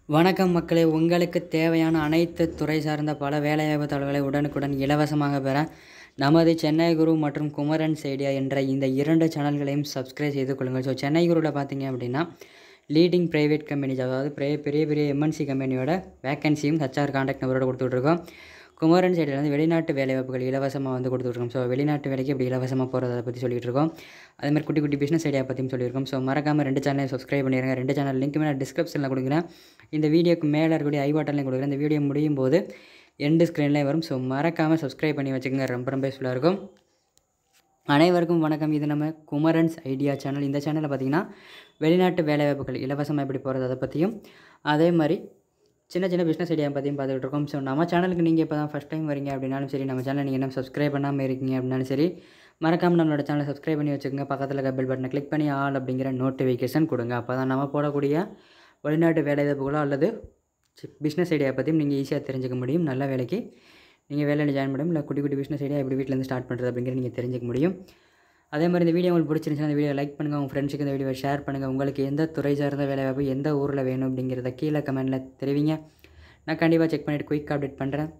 வணக்கம் மக்களே உங்களுக்கு தேவையான அனைத்து துறை சார்ந்த பல வேலைவாய்ப்பு தகவல்களை உடனுக்குடன் இலவசமாக பெற நமது சென்னை குரு மற்றும் குமரன்ஸ் ஐடியா என்ற இந்த இரண்டு சேனல்களையும் சப்ஸ்கிரைப் செய்து கொள்ளுங்கள் ஸோ சென்னை குருவில் பார்த்தீங்க அப்படின்னா லீடிங் ப்ரைவேட் கம்பெனிஸ் அதாவது பெரிய பெரிய பெரிய எம்என்சி கம்பெனியோட வேகன்சியும் ஹச்ஆர் கான்டாக்ட் நம்பரோட கொடுத்துட்ருக்கோம் குமரன் சைடில் வந்து வெளிநாட்டு வேலைவாய்ப்புகள் இலவசமாக வந்து கொடுத்துட்ருக்கோம் ஸோ வெளிநாட்டு வேலைக்கு எப்படி இலவசமாக போகிறத பற்றி சொல்லிட்டு இருக்கோம் அதே மாதிரி குட்டி குட்டி பிஸ்னஸ் ஐடியா பற்றியும் சொல்லியிருக்கோம் ஸோ மறக்காமல் ரெண்டு சேனலையும் சப்ஸ்கிரைப் பண்ணிடுங்க ரெண்டு சேனல் லிங்க்குமே நான் டிஸ்கிரிப்ஷனில் கொடுக்குறேன் இந்த வீடியோக்கு மேலே இருக்கக்கூடிய ஐ பட்டன்லையும் கொடுக்குறேன் இந்த வீடியோ முடியும் போது எண்டு ஸ்க்ரீன்லேயும் வரும் ஸோ மறக்காமல் சப்ஸ்கிரைப் பண்ணி வச்சுக்கோங்க ரொம்ப ரொம்ப யூஸ்ஃபுல்லாக இருக்கும் அனைவருக்கும் வணக்கம் இது நம்ம குமரன்ஸ் ஐடியா சேனல் இந்த சேனலில் பார்த்தீங்கன்னா வெளிநாட்டு வேலைவாய்ப்புகள் இலவசமாக எப்படி போகிறது அதை பற்றியும் அதே மாதிரி சின்ன சின்ன பிஸ்னஸ் ஐடியா பற்றியும் பார்த்துக்கிட்டு இருக்கோம் ஸோ நம்ம சேனலுக்கு நீங்கள் இப்போ தான் ஃபஸ்ட் டைம் வரீங்க அப்படின்னாலும் சரி நம்ம சேனல் நீங்கள் என்ன சப்ஸ்கிரைப் பண்ணாமல் இருக்கீங்க அப்படின்னாலும் சரி மறக்காமல் நம்மளோட சேனலை சப்ஸ்கிரைப் பண்ணி வச்சுக்கோங்க பக்கத்தில் இருக்க பெல் பட்டனை கிளிக் பண்ணி ஆல் அப்படிங்கிற நோட்டிஃபிகேஷன் கொடுங்க அப்போ தான் நம்ம போடக்கூடிய வெளிநாட்டு வேலைவாய்ப்புகளோ அல்லது பிஸ்னஸ் ஐடியா பற்றியும் நீங்கள் ஈஸியாக தெரிஞ்சுக்க முடியும் நல்ல வேலைக்கு நீங்கள் வேலையில் ஜாயின் பண்ண முடியும் இல்லை குட்டி குட்டி பிஸ்னஸ் ஐடியா எப்படி வீட்டிலேருந்து ஸ்டார்ட் பண்ணுறது அப்படிங்கிற நீங்கள் தெரிஞ்சுக்க முடியும் அதே மாதிரி இந்த வீடியோ உங்களுக்கு பிடிச்சிருந்துச்சுன்னா இந்த வீடியோ லைக் பண்ணுங்கள் உங்கள் ஃப்ரெண்ட்ஸுக்கு இந்த வீடியோ ஷேர் பண்ணுங்கள் உங்களுக்கு எந்த துறை சார்ந்த வேலைவாய்ப்பு எந்த ஊரில் வேணும் அப்படிங்கிறத கீழே கமெண்ட்டில் தெரிவிங்க நான் கண்டிப்பாக செக் பண்ணிவிட்டு குயிக் அப்டேட் பண்ணுறேன்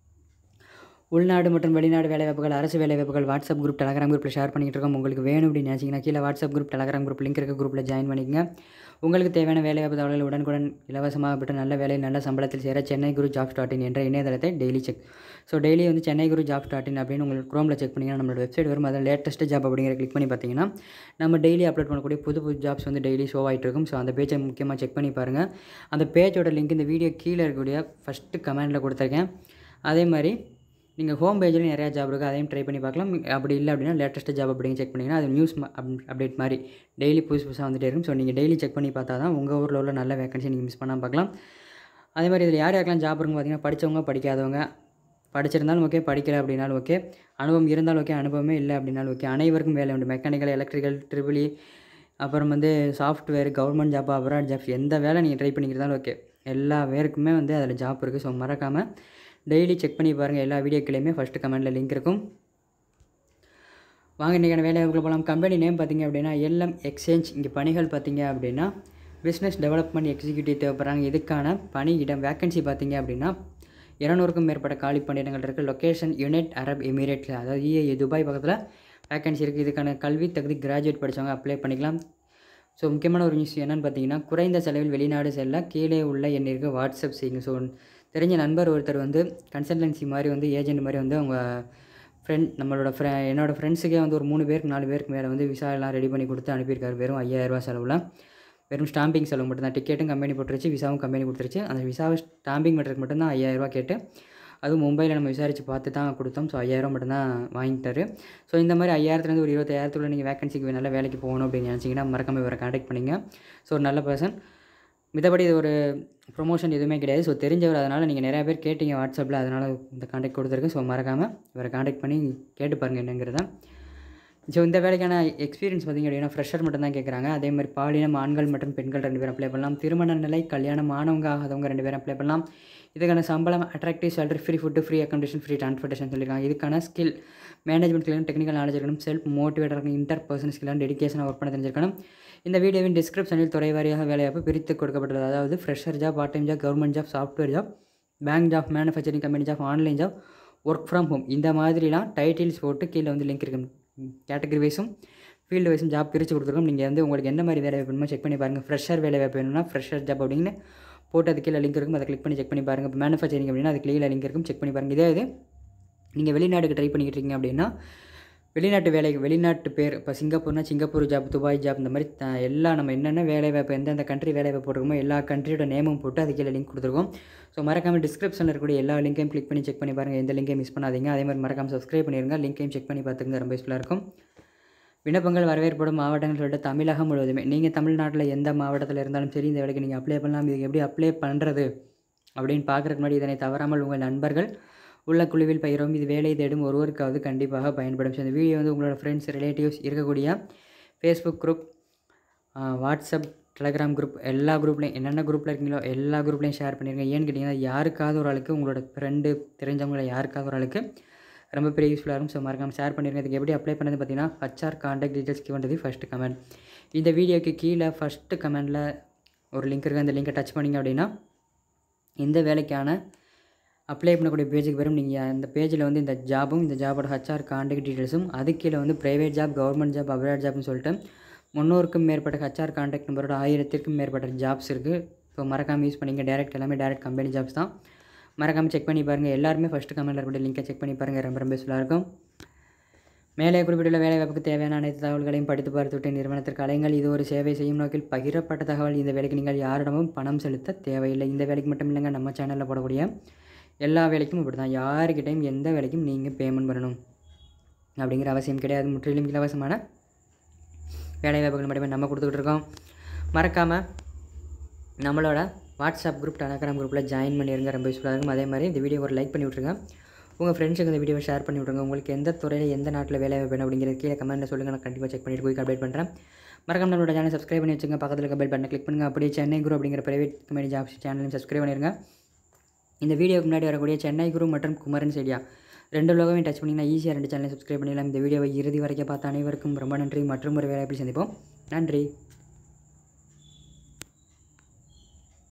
உள்நாடு மற்றும் வெளிநாடு வேலைவாய்ப்புகள் அரசு வேலைவாய்ப்புகள் வாட்ஸ்அப் குரூப் டெலகிராம் குரூப்பில் ஷேர் பண்ணிட்டு இருக்கோம் உங்களுக்கு வேணும் அப்படின்னு நினச்சிங்கன்னா கீழே WhatsApp group Telegram group link இருக்க குரூப்பில் ஜாயின் பண்ணிக்கங்க உங்களுக்கு தேவையான வேலைவாய்ப்பு தகவல்கள் உடனுக்குடன் இலவசமாக பெற்று நல்ல வேலையில் நல்ல சம்பளத்தில் சேர Chennai Guru jobs dot in என்ற இணையதளத்தை டெய்லி செக் ஸோ டெய்லி வந்து Chennai Guru jobs dot in அப்படின்னு உங்களுக்கு க்ரோமில் செக் பண்ணிங்கன்னா நம்மளோட வெப்சைட் வரும் அதில் லேட்டஸ்ட் ஜாப் அப்படிங்கிற கிளிக் பண்ணி பார்த்தீங்கன்னா நம்ம டெய்லி அப்லோட் பண்ணக்கூடிய புது புது ஜாப்ஸ் வந்து டெய்லி ஷோ ஆகிட்டு இருக்கும் ஸோ அந்த பேஜை முக்கியமாக செக் பண்ணி பாருங்கள் அந்த பேஜோட லிங்க் இந்த வீடியோ கீழே இருக்கக்கூடிய ஃபஸ்ட்டு கமெண்டில் கொடுத்துருக்கேன் அதே மாதிரி நீங்கள் ஹோம் பேஜில் நிறையா ஜாப் இருக்குது அதையும் ட்ரை பண்ணி பார்க்கலாம் அப்படி இல்லை அப்படின்னா லேட்டஸ்ட் ஜாப் அப்படிங்க செக் பண்ணிங்கன்னா அது நியூஸ் அப்டேட் மாதிரி டெய்லி புதுசு புதுசாக வந்துட்டே இருக்கும் ஸோ நீங்கள் டெய்லி செக் பண்ணி பார்த்தா தான் உங்கள் ஊரில் உள்ள நல்ல வேகன்சி நீங்கள் மிஸ் பண்ணாமல் பார்க்கலாம் அதே மாதிரி இதில் யார் யாருக்கெல்லாம் ஜாப் இருக்குன்னு பார்த்தீங்கன்னா படித்தவங்க படிக்காதவங்க படிச்சிருந்தாலும் ஓகே படிக்கல அப்படின்னாலும் ஓகே அனுபவம் இருந்தாலும் ஓகே அனுபவமே இல்லை அப்படின்னாலும் ஓகே அனைவருக்கும் வேலை உண்டு மெக்கானிக்கல் எலக்ட்ரிக்கல் ட்ரிபிளி அப்புறம் வந்து software government job abroad job எந்த வேலை நீங்கள் ட்ரை பண்ணிக்கிறதாலும் ஓகே எல்லா பேருக்குமே வந்து அதில் ஜாப் இருக்குது ஸோ மறக்காமல் டெய்லி செக் பண்ணி பாருங்கள் எல்லா வீடியோக்கிலையுமே ஃபஸ்ட்டு கமெண்ட்டில் லிங்க் இருக்கும் வாங்க இன்றைக்கான வேலை வாய்ப்புகள் போகலாம் கம்பெனி நேம் பார்த்தீங்க அப்படின்னா எல்எம் எக்ஸ்சேஞ்ச் இங்கே பணிகள் பார்த்தீங்க அப்படின்னா பிஸ்னஸ் டெவலப்மெண்ட் எக்ஸிக்யூட்டிவ் தேவைப்படுறாங்க இதுக்கான பணி இடம் வேக்கன்சி பார்த்தீங்க அப்படின்னா இரநூறுக்கும் மேற்பட்ட காலி பணியிடங்கள் இருக்குது லொக்கேஷன் யுனைட் அரப் எமிரேட்ஸ் அதாவது இஏ துபாய் பக்கத்தில் வேக்கன்சி இருக்குது இதுக்கான கல்வி தகுதி கிராஜுவேட் படித்தவங்க அப்ளை பண்ணிக்கலாம் ஸோ முக்கியமான ஒரு நியூஸ் என்னென்னு பார்த்தீங்கன்னா குறைந்த செலவில் வெளிநாடு செல்ல கீழே உள்ள எண்ணிற்கு வாட்ஸ்அப் செய்யுங்க ஸோ தெரிஞ்ச நண்பர் ஒருத்தர் வந்து கன்சல்டன்சி மாதிரி வந்து ஏஜென்ட் மாதிரி வந்து அவங்க ஃப்ரெண்ட் நம்மளோட ஃப்ரெ என்னோடய ஃப்ரெண்ட்ஸுக்கே வந்து ஒரு மூணு பேருக்கு நாலு பேருக்கு மேலே வந்து விசா எல்லாம் ரெடி பண்ணி கொடுத்து அனுப்பியிருக்காரு வெறும் ஐயாயிரரூபா செலவில் வெறும் ஸ்டாம்பிங் செலவு மட்டும்தான் டிக்கெட்டும் கம்பெனி போட்டுருச்சு விசாவும் கம்பெனி கொடுத்துருச்சு அந்த விசாவை ஸ்டாம்பிங் பண்ணுறதுக்கு மட்டும்தான் ஐயாயிரரூபா கேட்டு அதுவும் மும்பையில் நம்ம விசாரித்து பார்த்து தான் கொடுத்தோம் ஸோ ஐயாயிரம் மட்டும்தான் வாங்கிட்டாரு ஸோ இந்த மாதிரி ஐயாயிரத்துலேருந்து ஒரு இருபத்தாயிரத்துக்குள்ள நீங்கள் வேகன்சிக்கு நல்ல வேலைக்கு போகணும் அப்படின்னு நினச்சிங்கன்னா மறக்காமல் இவரை காண்டாக்ட் பண்ணிங்க ஸோ ஒரு நல்ல பர்சன் மித்தபடி இது ஒரு ப்ரொமோஷன் எதுவுமே கிடையாது ஸோ தெரிஞ்சவர் அதனால் நீங்கள் நிறையா பேர் கேட்டீங்க வாட்ஸ்அப்பில் அதனால் இந்த காண்டாக்ட் கொடுத்துருக்கு ஸோ மறக்காமல் இவரை காண்டாக்ட் பண்ணி கேட்டு பாருங்கள் என்னங்கிறத ஸோ இந்த வேலைக்கான எக்ஸ்பீரியன்ஸ் பார்த்திங்க அப்படின்னா ஃப்ரெஷர் மட்டும் தான் கேட்குறாங்க அதே மாதிரி பாலினம் ஆண்கள் மற்றும் பெண்கள் ரெண்டு பேரும் அப்ளை பண்ணலாம் திருமண நிலை கல்யாணம் ஆனவங்க ஆகாதவங்க ரெண்டு பேரும் அப்ளை பண்ணலாம் இதுக்கான சம்பளம் attractive salary free food free accommodation free transportation சொல்லியிருக்காங்க இதுக்கான skill management skill technical knowledge இருக்கணும் செல்ஃப் மோட்டிவேட் இருக்கணும் இன்டர் பர்சன் ஸ்கில் டெடிக்கேஷனாக ஒர்க் பண்ண தெரிஞ்சிருக்கணும் இந்த வீடியோவின் டிஸ்கிரிப்ஷனில் துறை வாரியாக வேலைவாய்ப்பு பிரித்து கொடுக்கப்பட்டுள்ளது அதாவது fresher job part time job government job software job bank job manufacturing company job online job work from home இந்த மாதிரிலாம் டைட்டில்ஸ் போட்டு கீழே வந்து லிங்க் இருக்கும் கேட்டகரி வைஸும் ஃபீல்டு வைஸும் ஜாப் பிரித்து கொடுத்துருக்கோம் நீங்கள் வந்து உங்களுக்கு என்ன மாதிரி வேலை வேணுமோ செக் பண்ணி பாருங்கள் ஃப்ரெஷர் வேலை வாய்ப்பு வேணும்னா ஃப்ரெஷர் ஜாப் அப்படின்னு போட்டு அது கீழே லிங்க் இருக்கும் அதை கிளிக் பண்ணி செக் பண்ணி பாருங்கள் இப்போ மேனுஃபேக்சரிங் அப்படின்னா அது கீழே லிங்க் இருக்கும் செக் பண்ணி பாருங்கள் இதே இது நீங்கள் வெளிநாட்டுக்கு ட்ரை பண்ணிக்கிட்டு இருக்கீங்க அப்படின்னா வெளிநாட்டு வேலைக்கு வெளிநாட்டு பேர் இப்போ சிங்கப்பூர்னா சிங்கப்பூர் ஜாப் துபாய் ஜாப் இந்த மாதிரி த எல்லா நம்ம என்னென்ன வேலை வாய்ப்பு எந்தெந்த கண்ட்ரி வேலை வாய்ப்பு போட்டிருக்கோமோ எல்லா கண்ட்ரியோட நேமும் போட்டு அது கீழே லிங்க் கொடுத்துருக்கோம் ஸோ மறக்காமல் டிஸ்கிரிப்ஷனில் இருக்கக்கூடிய எல்லா லிங்கையும் கிளிக் பண்ணி செக் பண்ணி பாருங்கள் எந்த லிங்கையும் மிஸ் பண்ணாதீங்க அதே மாதிரி மறக்காமல் சப்ஸ்கிரைப் பண்ணிடுங்க லிங்கையும் செக் பண்ணி பார்த்துங்க ரொம்ப யூஸ்ஃபுல்லாக இருக்கும் விண்ணப்பங்கள் வரவேற்படும் மாவட்டங்கள் சொல்லிட்டு தமிழகம் முழுவதுமே நீங்கள் தமிழ்நாட்டில் எந்த மாவட்டத்தில் இருந்தாலும் சரி இந்த வேலைக்கு நீங்கள் அப்ளை பண்ணலாம் இதுக்கு எப்படி அப்ளை பண்ணுறது அப்படின்னு பார்க்குறதுக்கு முன்னாடி இதனை தவறாமல் உங்கள் நண்பர்கள் உள்ள குழுவில் பயிரும் இது வேலை தேடும் ஒருவருக்காவது கண்டிப்பாக பயன்படும் ஸோ இந்த வீடியோ வந்து உங்களோட ஃப்ரெண்ட்ஸ் ரிலேட்டிவ்ஸ் இருக்கக்கூடிய Facebook group WhatsApp Telegram group எல்லா குரூப்லையும் என்னென்ன குரூப்பில் இருக்கீங்களோ எல்லா குரூப்லையும் ஷேர் பண்ணிடுங்க ஏன்னு கேட்டிங்கன்னா யாருக்காவது ஒரு ஆளுக்கு உங்களோட ஃப்ரெண்டு தெரிஞ்சவங்கள யாருக்காவது ஒரு ஆளுக்கு ரொம்ப பெரிய யூஸ்ஃபுல்லாக இருக்கும் ஸோ மறக்காமல் ஷேர் பண்ணிடுங்க இதுக்கு எப்படி அப்ளை பண்ணது பார்த்தீங்கன்னா ஹச்ஆர் காண்டாக்ட் டீட்டெயில்ஸ் கிவன்றது ஃபஸ்ட்டு கமெண்ட் இந்த வீடியோக்கு கீழே ஃபஸ்ட்டு கமெண்டில் ஒரு லிங்க் இருக்குது அந்த லிங்கை டச் பண்ணிங்க அப்படின்னா இந்த வேலைக்கான அப்ளை பண்ணக்கூடிய பேஜுக்கு வரும் நீங்கள் அந்த பேஜில் வந்து இந்த ஜாபும் இந்த ஜாபோட ஹச்ஆர் காண்டாக்ட் டீட்டெயில்ஸும் அது கீழே வந்து private job government job abroad ஜாப்னு சொல்லிட்டு முந்நூறுக்கும் மேற்பட்ட ஹச்ஆர் காண்டாக்ட் நம்பரோட ஆயிரத்திற்கும் மேற்பட்ட ஜாப்ஸ் இருக்குது இப்போ மறக்காமல் யூஸ் பண்ணிங்க டேரெக்ட் எல்லாமே டேரெக்ட் கம்பெனி ஜாப்ஸ் தான் மறக்காமல் செக் பண்ணி பாருங்கள் எல்லாருமே ஃபஸ்ட்டு கமெண்ட்டில் இருக்கக்கூடிய லிங்கை செக் பண்ணி பாருங்கள் ரொம்ப ரொம்ப யூஸ்ஃபுல்லாக இருக்கும் மேலே குறிப்பிட்டுள்ள வேலைவாய்ப்புக்கு தேவையான அனைத்து தகவல்களையும் படித்து பார்த்துவிட்டு நிறுவனத்திற்கு அலைங்கள் இது ஒரு சேவை செய்யும் நோக்கில் பகிரப்பட்ட தகவல் இந்த வேலைக்கு நீங்கள் யாரிடமும் பணம் செலுத்த தேவையில்லை இந்த வேலைக்கு மட்டும் இல்லைங்க நம்ம சேனலில் போடக்கூடிய எல்லா வேலைக்கும் இப்படி தான் யாருக்கிட்டையும் எந்த வேலைக்கும் நீங்கள் பேமெண்ட் பண்ணணும் அப்படிங்கிற அவசியம் கிடையாது முற்றிலும் இலவசமான வேலைவாய்ப்புகள் மட்டுமே நம்ம கொடுத்துக்கிட்டு இருக்கோம் மறக்காமல் நம்மளோட வாட்ஸ்அப் குரூப் டெலகிராம் குரூப்பில் ஜாயின் பண்ணிடுங்க ரொம்ப யூஸ்ஃபுல்லாக இருக்கும் அதே மாதிரி இந்த வீடியோ ஒரு லைக் பண்ணி விட்ருங்க உங்கள் ஃப்ரெண்ட்ஸுக்கு இந்த வீடியோவை ஷேர் பண்ணி விட்ருங்க உங்களுக்கு எந்த துறையில் எந்த நாட்டில் வேலை வேணும் அப்படிங்கிறது கீழே கமெண்ட்டில் சொல்லுங்கள் நான் கண்டிப்பாக செக் பண்ணிட்டு போய் அப்டேட் பண்ணுறேன் மறக்காம நம்மளோட சேனல் சப்ஸ்கிரைப் பண்ணி வச்சுங்க பக்கத்தில் இருக்க பெல் பட்டனை கிளிக் பண்ணுங்கள் அப்படியே சென்னை குரு அப்படிங்கிற பிரைவேட் கம்பெனி ஜாப்ஸ் சேனலையும் சப்ஸ்கிரைப் பண்ணிடுங்க இந்த வீடியோக்கு முன்னாடி வரக்கூடிய சென்னை குரு மற்றும் குமரன் செடியா ரெண்டு லோகமே டச் பண்ணிங்கன்னா ஈஸியாக ரெண்டு சேனலை சப்ஸ்கிரைப் பண்ணிடலாம் இந்த வீடியோவை இறுதி வரைக்கும் பார்த்த அனைவருக்கும் ரொம்ப நன்றி மற்றும் ஒரு வேலைப்பில் சந்திப்போம் நன்றி